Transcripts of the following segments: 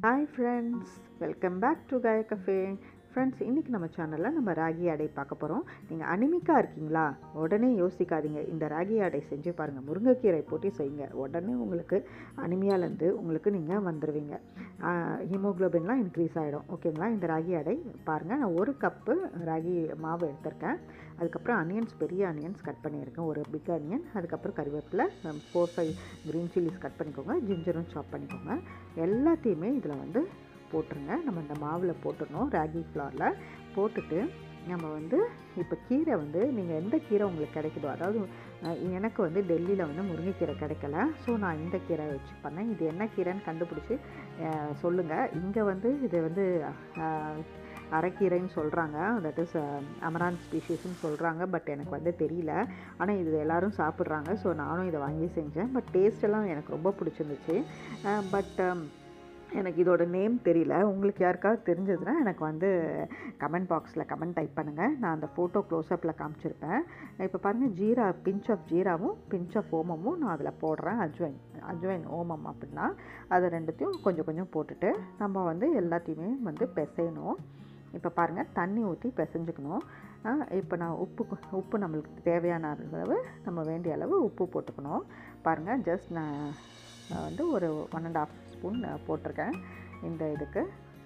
hi friends welcome back to Kaya Cafe friends இன்றைக்கி நம்ம சேனலில் நம்ம ராகி அடை பார்க்க போகிறோம் நீங்கள் அனிமிக்காக இருக்கீங்களா உடனே யோசிக்காதீங்க இந்த ராகி அடை செஞ்சு பாருங்கள் முருங்கைக்கீரை போட்டு செய்யுங்க உடனே உங்களுக்கு அனிமியாலேருந்து உங்களுக்கு நீங்கள் வந்துடுவீங்க ஹீமோக்ளோபின்லாம் இன்க்ரீஸ் ஆகிடும் ஓகேங்களா இந்த ராகி அடை பாருங்கள் நான் ஒரு கப்பு ராகி மாவு எடுத்திருக்கேன் அதுக்கப்புறம் அனியன்ஸ் பெரிய அனியன்ஸ் கட் பண்ணியிருக்கேன் ஒரு பிக் அனியன் அதுக்கப்புறம் கறிவேப்பிலை four five green chillies cut பண்ணிக்கோங்க ஜிஞ்சரும் சாப் பண்ணிக்கோங்க எல்லாத்தையுமே இதில் வந்து போட்டுருங்க நம்ம இந்த மாவில் போட்டுடணும் ராகி ஃப்ளாரில் போட்டுட்டு நம்ம வந்து இப்போ கீரை வந்து நீங்கள் எந்த கீரை உங்களுக்கு கிடைக்குதோ அதாவது அஹ், எனக்கு வந்து டெல்லியில் வந்து முருங்கைக்கீரை கிடைக்கல ஸோ நான் இந்த கீரை வச்சு பண்ணேன் இது என்ன கீரைன்னு கண்டுபிடிச்சி சொல்லுங்கள் இங்கே வந்து இது வந்து அஹ், அரைக்கீரைன்னு சொல்கிறாங்க தட் இஸ் அமரான் ஸ்பீஷீஸ்னு சொல்கிறாங்க பட் எனக்கு வந்து தெரியல ஆனால் இது எல்லாரும் சாப்பிட்றாங்க ஸோ நானும் இதை வாங்கி செஞ்சேன் பட் டேஸ்ட் எல்லாம் எனக்கு ரொம்ப பிடிச்சிருந்துச்சு பட் எனக்கு இதோட நேம் தெரியல உங்களுக்கு யாருக்காவது தெரிஞ்சதுன்னா எனக்கு வந்து கமெண்ட் பாக்ஸில் கமெண்ட் டைப் பண்ணுங்கள் நான் அந்த ஃபோட்டோ க்ளோஸ்அப்பில் காமிச்சிருப்பேன் இப்போ பாருங்கள் ஜீரா பிஞ்ச் ஆஃப் ஜீராவும் பிஞ்ச் ஆஃப் ஓமமும் நான் அதில் போடுறேன் அஜ்வைன் அஜ்வைன் ஓமம் அப்படின்னா அதை ரெண்டுத்தையும் கொஞ்சம் கொஞ்சம் போட்டுட்டு நம்ம வந்து எல்லாத்தையுமே வந்து பிசையணும் இப்போ பாருங்கள் தண்ணி ஊற்றி பிசைஞ்சுக்கணும் இப்போ நான் உப்பு உப்பு நம்மளுக்கு தேவையான அளவு நம்ம வேண்டிய அளவு உப்பு போட்டுக்கணும் பாருங்கள் ஜஸ்ட் நான் நான் வந்து ஒரு ஒன் அண்ட் ஆஃப் ஸ்பூன் போட்டிருக்கேன் இந்த இதுக்கு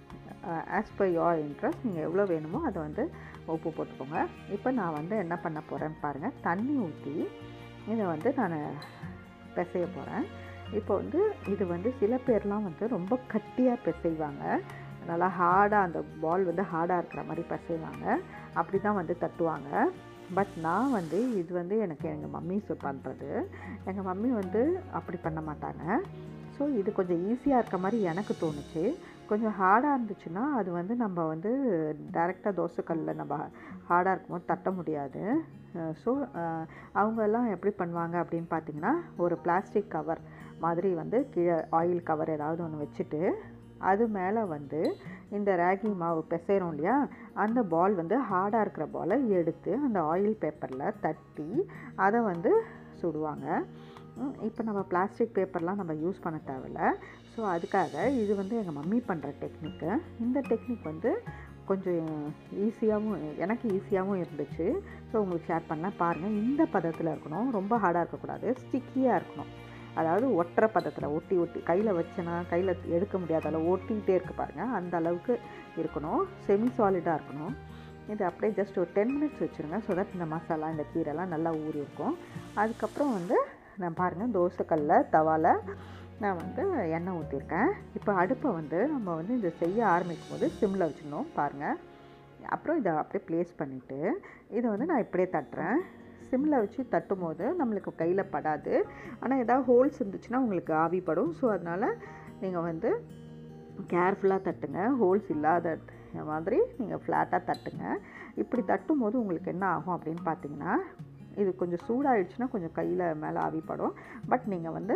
ஆஸ் பர் யோர் இன்ட்ரெஸ்ட் நீங்கள் எவ்வளோ வேணுமோ அதை வந்து உப்பு போட்டுக்கோங்க இப்போ நான் வந்து என்ன பண்ண போகிறேன்னு பாருங்கள் தண்ணி ஊற்றி இதை வந்து நான் பிசைய போகிறேன் இப்போ வந்து இது வந்து சில பேர்லாம் வந்து ரொம்ப கட்டியாக பிசைவாங்க நல்லா ஹார்டாக அந்த பால் வந்து ஹார்டாக இருக்கிற மாதிரி பிசைவாங்க அப்படி தான் வந்து தட்டுவாங்க பட் நான் வந்து இது வந்து எனக்கு எங்கள் மம்மி பண்ணுறது எங்கள் மம்மி வந்து அப்படி பண்ண மாட்டாங்க ஸோ இது கொஞ்சம் ஈஸியாக இருக்க மாதிரி எனக்கு தோணுச்சு கொஞ்சம் ஹார்டாக இருந்துச்சுன்னா அது வந்து நம்ம வந்து டைரெக்டாக தோசைக்கல்லில் நம்ம ஹார்டாக இருக்கும்போது தட்ட முடியாது ஸோ அவங்க எல்லாம் எப்படி பண்ணுவாங்க அப்படின்னு பார்த்தீங்கன்னா ஒரு பிளாஸ்டிக் கவர் மாதிரி வந்து கீழே ஆயில் கவர் ஏதாவது ஒன்று வச்சுட்டு அது மேலே வந்து இந்த ராகி மாவு பிசைகிறோம் இல்லையா அந்த பால் வந்து ஹார்டாக இருக்கிற பாலை எடுத்து அந்த ஆயில் பேப்பரில் தட்டி அதை வந்து சுடுவாங்க இப்போ நம்ம பிளாஸ்டிக் பேப்பர்லாம் நம்ம யூஸ் பண்ண தேவையில்ல ஸோ அதுக்காக இது வந்து எங்கள் மம்மி பண்ணுற டெக்னிக்கு இந்த டெக்னிக் வந்து கொஞ்சம் ஈஸியாகவும் எனக்கு ஈஸியாகவும் இருந்துச்சு ஸோ உங்களுக்கு ஷேர் பண்ணேன் பாருங்கள் இந்த பதத்தில் இருக்கணும் ரொம்ப ஹார்டாக இருக்கக்கூடாது ஸ்டிக்கியாக இருக்கணும் அதாவது ஒட்டுற பதத்தில் ஒட்டி ஒட்டி கையில் வச்சேன்னா கையில் எடுக்க முடியாத அளவு ஒட்டிகிட்டே இருக்கு பாருங்கள் அந்த அளவுக்கு இருக்கணும் செமி சாலிடாக இருக்கணும் இது அப்படியே ஜஸ்ட் ஒரு டென் மினிட்ஸ் வச்சுருங்க ஸோ தட் இந்த மசாலா இந்த கீரைலாம் நல்லா ஊறி இருக்கும் அதுக்கப்புறம் வந்து நான் பாருங்கள் தோசைக்கல்லில் தவாவில் நான் வந்து எண்ணெய் ஊற்றிருக்கேன் இப்போ அடுப்பை வந்து நம்ம வந்து இதை செய்ய ஆரம்பிக்கும் போது சிம்மில் வச்சிடணும் பாருங்கள் அப்புறம் இதை அப்படியே ப்ளேஸ் பண்ணிவிட்டு இதை வந்து நான் இப்படியே தட்டுறேன் சிம்மில் வச்சு தட்டும் போது நம்மளுக்கு கையில் படாது ஆனால் ஏதாவது ஹோல்ஸ் இருந்துச்சுன்னா உங்களுக்கு ஆவிப்படும் ஸோ அதனால் நீங்கள் வந்து கேர்ஃபுல்லாக தட்டுங்க ஹோல்ஸ் இல்லாத மாதிரி நீங்கள் ஃப்ளாட்டாக தட்டுங்க இப்படி தட்டும் போது உங்களுக்கு என்ன ஆகும் அப்படின்னு பார்த்தீங்கன்னா இது கொஞ்சம் சூடாயிடுச்சுன்னா கொஞ்சம் கையில் மேலே ஆவிப்படும் பட் நீங்கள் வந்து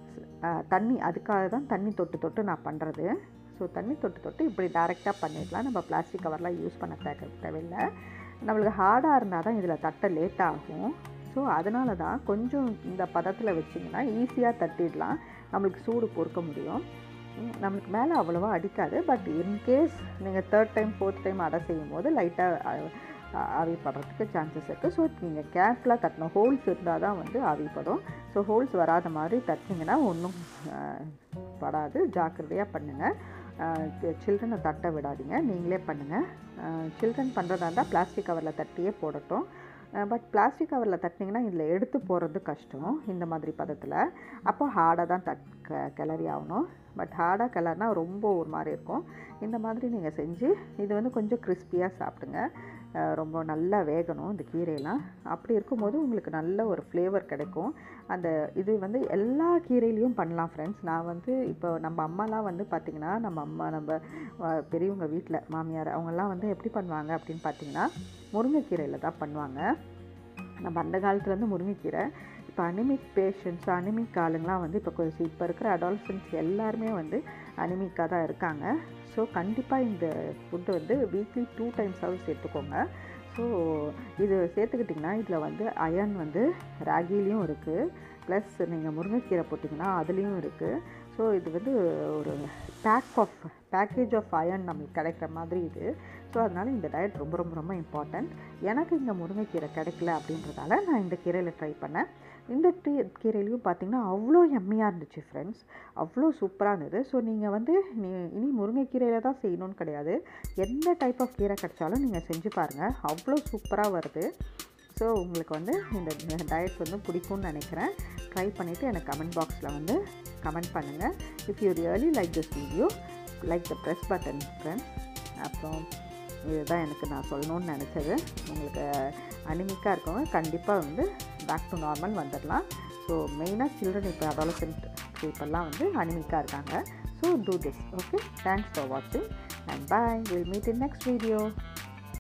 தண்ணி அதுக்காக தான் தண்ணி தொட்டு தொட்டு நான் பண்ணுறது ஸோ தண்ணி தொட்டு தொட்டு இப்படி டேரெக்டாக பண்ணிடலாம் நம்ம பிளாஸ்டிக் கவர்லாம் யூஸ் பண்ண தேவை தேவையில்லை நம்மளுக்கு ஹார்டாக இருந்தால் தான் இதில் தட்ட லேட் ஆகும் ஸோ அதனால தான் கொஞ்சம் இந்த பதத்தில் வச்சிங்கன்னா ஈஸியாக தட்டிடலாம் நம்மளுக்கு சூடு பொறுக்க முடியும் நம்மளுக்கு மேலே அவ்வளோவா அடிக்காது பட் இன்கேஸ் நீங்கள் தேர்ட் டைம் ஃபோர்த் டைம் அடை செய்யும் போது லைட்டாக ஆவிப்படுறதுக்கு சான்சஸ் இருக்குது ஸோ நீங்கள் கேர்ஃபுல்லாக தட்டணும் ஹோல்ஸ் இருந்தால் தான் வந்து ஆவிப்படும் ஸோ ஹோல்ஸ் வராத மாதிரி தட்டிங்கன்னா ஒன்றும் படாது ஜாக்கிரதையாக பண்ணுங்கள் சில்ட்ரனை தட்ட விடாதீங்க நீங்களே பண்ணுங்கள் சில்ட்ரன் பண்ணுறதா இருந்தால் பிளாஸ்டிக் கவரில் தட்டியே போடட்டும் பட் பிளாஸ்டிக் கவரில் தட்டினீங்கன்னா இதில் எடுத்து போகிறது கஷ்டம் இந்த மாதிரி பதத்தில் அப்போ ஹார்டாக தான் தட் க கிளறி ஆகணும் பட் ஹார்டாக கிளறினா ரொம்ப ஒரு மாதிரி இருக்கும் இந்த மாதிரி நீங்கள் செஞ்சு இது வந்து கொஞ்சம் கிறிஸ்பியாக சாப்பிடுங்க ரொம்ப நல்லா வேகணும் இந்த கீரையெல்லாம் அப்படி இருக்கும்போது உங்களுக்கு நல்ல ஒரு ஃப்ளேவர் கிடைக்கும் அந்த இது வந்து எல்லா கீரையிலையும் பண்ணலாம் ஃப்ரெண்ட்ஸ் நான் வந்து இப்போ நம்ம அம்மாலாம் வந்து பார்த்திங்கன்னா நம்ம அம்மா நம்ம பெரியவங்க வீட்டில் மாமியார் அவங்கெல்லாம் வந்து எப்படி பண்ணுவாங்க அப்படின்னு பார்த்தீங்கன்னா முருங்கைக்கீரையில் தான் பண்ணுவாங்க நம்ம அந்த காலத்துலேருந்து முருங்கைக்கீரை இப்போ அனிமிக் பேஷண்ட்ஸ் அனிமிக் ஆளுங்களாம் வந்து இப்போ கொஞ்சம் இப்போ இருக்கிற அடால்சன்ஸ் எல்லாருமே வந்து அனிமிக்காக தான் இருக்காங்க ஸோ கண்டிப்பாக இந்த ஃபுட்டு வந்து வீக்லி டூ டைம்ஸாவது சேர்த்துக்கோங்க ஸோ இது சேர்த்துக்கிட்டிங்கன்னா இதில் வந்து அயன் வந்து ராகிலையும் இருக்குது ப்ளஸ் நீங்கள் முருங்கைக்கீரை போட்டிங்கன்னா அதுலேயும் இருக்குது ஸோ இது வந்து ஒரு pack of package of iron நம்மளுக்கு கிடைக்கிற மாதிரி இது ஸோ அதனால் இந்த டயட் ரொம்ப ரொம்ப ரொம்ப இம்பார்ட்டண்ட் எனக்கு இங்கே முருங்கைக்கீரை கிடைக்கல அப்படின்றதால நான் இந்த கீரையில் ட்ரை பண்ணேன் இந்த டீ கீரையிலையும் பார்த்திங்கன்னா அவ்வளோ எம்மியாக இருந்துச்சு ஃப்ரெண்ட்ஸ் அவ்வளோ சூப்பராக இருந்தது ஸோ நீங்கள் வந்து நீ இனி முருங்கைக்கீரையில் தான் செய்யணும்னு கிடையாது எந்த டைப் ஆஃப் கீரை கிடைச்சாலும் நீங்கள் செஞ்சு பாருங்கள் அவ்வளோ சூப்பராக வருது ஸோ உங்களுக்கு வந்து இந்த டயட் வந்து பிடிக்கும்னு நினைக்கிறேன் ட்ரை பண்ணிவிட்டு எனக்கு கமெண்ட் பாக்ஸில் வந்து கமெண்ட் பண்ணுங்கள் if you really like this video like the press button friends அப்புறம் இதுதான் எனக்கு நான் சொல்லணும்னு நினச்சது உங்களுக்கு அனிமிக்காக இருக்கவங்க கண்டிப்பாக வந்து பேக் டு நார்மல் வந்துடலாம் ஸோ மெயினாக சில்ட்ரன் இப்போ அடாலசென்ட் பீப்புளெலாம் வந்து அனிமிக்காக இருக்காங்க so do this okay thanks for வாட்சிங் and bye will meet in next video